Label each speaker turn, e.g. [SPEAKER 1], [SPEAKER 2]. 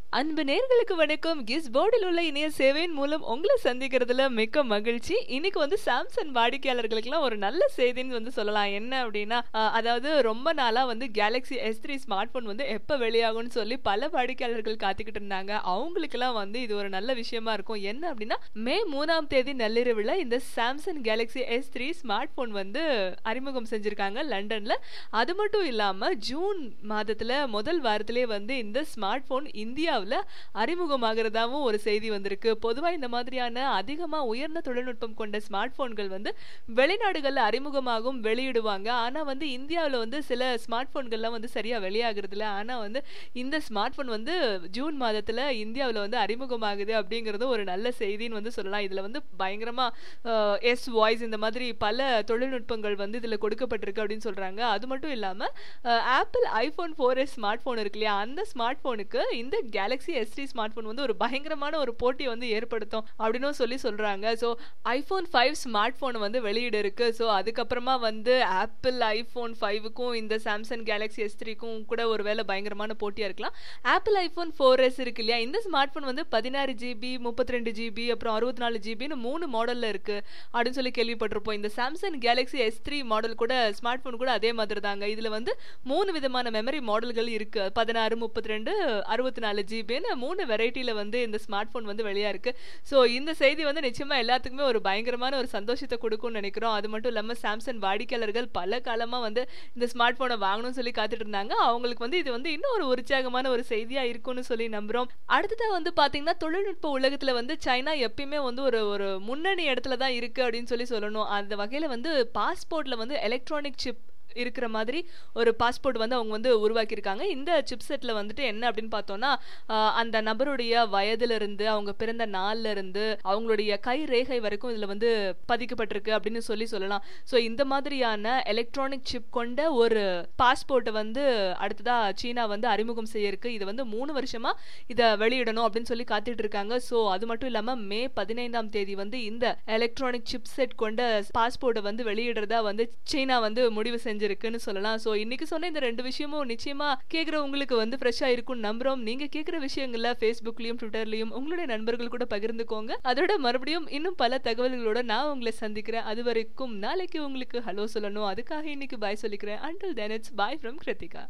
[SPEAKER 1] அன்பு நேர்களுக்கு வணக்கம் கிஸ் போர்டில் உள்ள இணைய சேவையின் மூலம் உங்களை சந்திக்கிறதுல மிக்க மகிழ்ச்சி இன்னைக்கு வந்து சாம்சங் வாடிக்கையாளர்களுக்கெல்லாம் ஒரு நல்ல செய்தின்னு வந்து சொல்லலாம் என்ன அப்படின்னா அஹ், அதாவது ரொம்ப நாளா வந்து Galaxy S three smartphone வந்து எப்ப வெளியாகும்னு சொல்லி பல வாடிக்கையாளர்கள் காத்துக்கிட்டு இருந்தாங்க அவங்களுக்கெல்லாம் வந்து இது ஒரு நல்ல விஷயமா இருக்கும் என்ன அப்படின்னா மே மூணாம் தேதி நள்ளிரவுல இந்த Samsung Galaxy S three smartphone வந்து அறிமுகம் செஞ்சிருக்காங்க லண்டன்ல அது மட்டும் இல்லாம ஜூன் மாதத்துல முதல் வாரத்திலே வந்து இந்த ஸ்மார்ட் போன் இந்தியாவுல அறிமுகமாகிறதாவும் ஒரு செய்தி வந்திருக்கு பொதுவா இந்த மாதிரியான அதிகமா உயர்ந்த தொழில்நுட்பம் கொண்ட ஸ்மார்ட் போன்கள் வந்து வெளிநாடுகள்ல அறிமுகமாகும் வெளியிடுவாங்க ஆனா வந்து இந்தியாவுல வந்து சில ஸ்மார்ட் போன்கள்லாம் வந்து சரியா வெளியாகிறது இல்ல ஆனா வந்து இந்த ஸ்மார்ட் போன் வந்து ஜூன் மாதத்துல இந்தியாவுல வந்து அறிமுகமாகுது அப்படிங்கறது ஒரு நல்ல செய்தின்னு வந்து சொல்லலாம் இதுல வந்து பயங்கரமா எஸ் வாய்ஸ் இந்த மாதிரி பல தொழில்நுட்பங்கள் வந்து இதுல கொடுக்கப்பட்டிருக்கு அப்படின்னு சொல்றாங்க அது மட்டும் இல்லாம Apple iPhone four S smartphone இருக்கு இல்லையா அந்த ஸ்மார்ட் போனுக்கு இந்த Galaxy S three smartphone வந்து ஒரு பயங்கரமான ஒரு போட்டியை வந்து ஏற்படுத்தும் அப்படின்னு சொல்லி சொல்றாங்க so iPhone five smartphone வந்து வெளியிட இருக்கு ஸோ அதுக்கப்புறமா வந்து ஆப்பிள் ஐபோன் ஃபைவுக்கும் இந்த சாம்சங் கேலக்ஸி எஸ் த்ரீக்கும் கூட ஒரு வேலை பயங்கரமான போட்டியா இருக்கலாம் ஆப்பிள் ஐபோன் ஃபோர் எஸ் இருக்கு இல்லையா இந்த ஸ்மார்ட் போன் வந்து பதினாறு ஜிபி முப்பத்தி ரெண்டு ஜிபி அப்புறம் அறுபத்தி நாலு ஜிபின்னு மூணு மாடல்ல இருக்கு அப்படின்னு சொல்லி கேள்விப்பட்டிருப்போம் இந்த Samsung Galaxy S three model கூட ஸ்மார்ட் போன் கூட அதே மாதிரி தாங்க இதுல வந்து மூணு விதமான மெமரி மாடல்கள் இருக்கு பதினாறு முப்பத்தி ரெண்டு அறுபத்தி நாலு ஜிபின்னு மூணு வெரைட்டியில வந்து இந்த ஸ்மார்ட் போன் வந்து வெளியா இருக்கு ஸோ இந்த செய்தி வந்து நிச்சயமா எல்லாத்துக்குமே ஒரு பயங்கரமான ஒரு சந்தோஷத்தை கொடுக்கும்னு நினைக்கிறோம் அது மட்டும் இல்லாம சாம்சங் வாடிக்கையாளர்கள் பல காலமா வந்து இந்த ஸ்மார்ட் போனை வாங்கணும்னு சொல்லி காத்துட்டு இருந்தாங்க அவங்களுக்கு வந்து இது வந்து இன்னும் ஒரு உற்சாகமான ஒரு செய்தியா இருக்கும்னு சொல்லி நம்புறோம் அடுத்ததா வந்து பாத்தீங்கன்னா தொழில்நுட்ப உலகத்துல வந்து சைனா எப்பயுமே வந்து ஒரு ஒரு முன்னணி இடத்துல தான் இருக்கு அப்படின்னு சொல்லி சொல்லணும் அந்த வகையில வந்து பாஸ்போர்ட்ல வந்து எலக்ட்ரானிக் சிப் இருக்கிற மாதிரி ஒரு பாஸ்போர்ட் வந்து அவங்க வந்து உருவாக்கியிருக்காங்க இந்த சிப் செட்ல வந்துட்டு என்ன அப்படின்னு பார்த்தோம்னா ஆஹ் அந்த நபருடைய வயதுல இருந்து அவங்க பிறந்த நாள்ல இருந்து அவங்களுடைய கை ரேகை வரைக்கும் இதுல வந்து பதிக்கப்பட்டிருக்கு அப்படின்னு சொல்லி சொல்லலாம் ஸோ இந்த மாதிரியான எலக்ட்ரானிக் சிப் கொண்ட ஒரு பாஸ்போர்ட்டை வந்து அடுத்ததா சீனா வந்து அறிமுகம் செய்ய இருக்கு இது வந்து மூணு வருஷமா இதை வெளியிடணும் அப்படின்னு சொல்லி காத்துட்டு இருக்காங்க ஸோ அது மட்டும் இல்லாம மே பதினைந்தாம் தேதி வந்து இந்த எலக்ட்ரானிக் சிப் செட் கொண்ட பாஸ்போர்ட்டை வந்து வெளியிடுறதா வந்து சீனா வந்து முடிவு செஞ்சிருக்குன்னு சொல்லலாம் ஸோ இன்னைக்கு சொன்ன இந்த ரெண்டு விஷயமும் நிச்சயமா கேட்குற உங்களுக்கு வந்து ஃப்ரெஷ்ஷாக இருக்கும்னு நம்புறோம் நீங்க கேட்குற விஷயங்கள்ல ஃபேஸ்புக்லயும் ட்விட்டர்லயும் உங்களுடைய நண்பர்கள் கூட பகிர்ந்துக்கோங்க அதோட மறுபடியும் இன்னும் பல தகவல்களோட நான் உங்களை சந்திக்கிறேன் அது வரைக்கும் நாளைக்கு உங்களுக்கு ஹலோ சொல்லணும் அதுக்காக இன்னைக்கு பாய் சொல்லிக்கிறேன் until then it's bye from Kiruthika